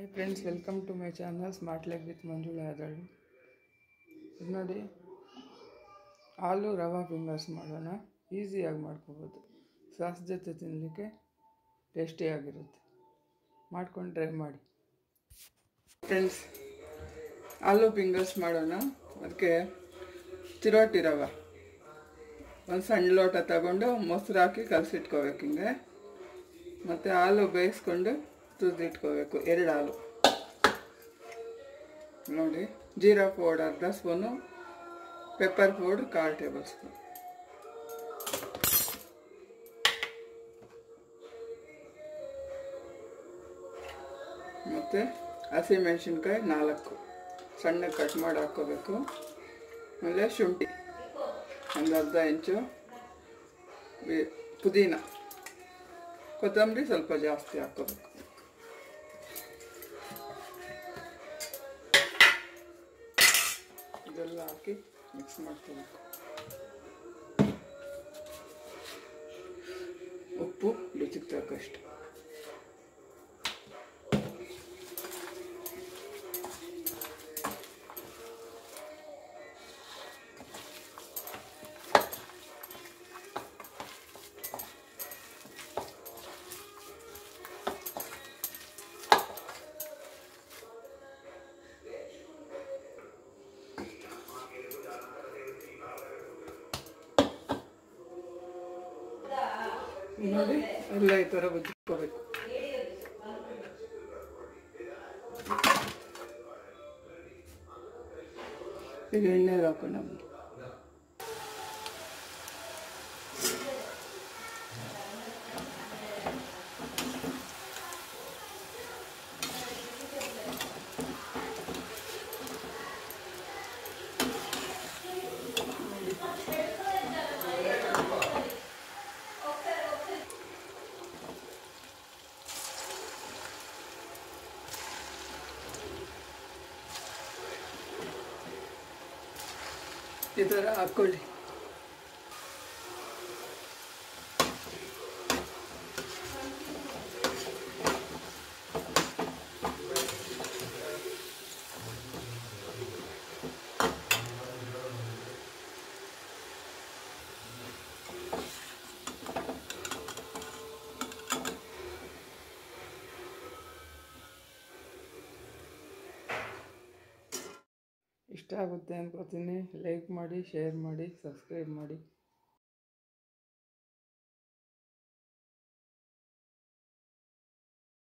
Hi friends welcome to my channel smart life with Manjula ಯಾದಳು ಇದು ನೋಡಿ ಹಾಲು ರವಾ ಫಿಂಗರ್ಸ್ ಮಾಡೋಣ ಈಸಿಯಾಗಿ ಮಾಡ್ಕೋಬೋದು ಸಾಸ್ ಜೊತೆ ತಿನ್ನಲಿಕ್ಕೆ ಟೇಸ್ಟಿಯಾಗಿರುತ್ತೆ ಮಾಡ್ಕೊಂಡು ಟ್ರೈ ಮಾಡಿ ಫ್ರೆಂಡ್ಸ್ ಆಲೂ ಫಿಂಗರ್ಸ್ ಮಾಡೋಣ ಅದಕ್ಕೆ ಚಿರೋಟಿ ರವೆ ಒಂದು ಸಣ್ಣ ಲೋಟ ತಗೊಂಡು ಮೊಸರು ಹಾಕಿ ಕಲಸಿಟ್ಕೋಬೇಕು ಹಿಂಗೆ ಮತ್ತು ಹಾಲು ಬೇಯಿಸ್ಕೊಂಡು ತುರಿದಿಟ್ಕೋಬೇಕು ಎರಡು ಹಾಲು ನೋಡಿ ಜೀರಾ ಪೌಡರ್ ಅರ್ಧ ಸ್ಪೂನು ಪೆಪ್ಪರ್ ಪೌಡ್ರ್ ಕಾಲು ಟೇಬಲ್ ಸ್ಪೂನ್ ಮತ್ತು ಹಸಿಮೆಣಸಿನ್ಕಾಯಿ ನಾಲ್ಕು ಸಣ್ಣ ಕಟ್ ಮಾಡಿ ಹಾಕ್ಕೋಬೇಕು ಆಮೇಲೆ ಶುಂಠಿ ಒಂದು ಅರ್ಧ ಇಂಚು ಬಿ- ಪುದೀನ ಕೊತ್ತಂಬರಿ ಸ್ವಲ್ಪ ಜಾಸ್ತಿ ಹಾಕ್ಕೋಬೇಕು ಇದೆಲ್ಲ ಹಾಕಿ ಮಿಕ್ಸ್ ಮಾಡ್ಕೋಬೇಕು ಉಪ್ಪು ರುಚಿಗೆ ತಕ್ಕಷ್ಟು ನೋಡಿ ಎಲ್ಲ ಈ ಥರ ಉಜ್ಜಿಕೋಬೇಕು ಈಗ ಎಣ್ಣೆಗೆ ಹಾಕೋಣ ಬನ್ನಿ. ಈ ಥರ ಹಾಕ್ಕೊಳ್ಳಿ ಇಷ್ಟ ಆಗುತ್ತೆ ಅನ್ಕೋತೀನಿ ಲೈಕ್ ಮಾಡಿ ಶೇರ್ ಮಾಡಿ ಸಬ್ಸ್ಕ್ರೈಬ್ ಮಾಡಿ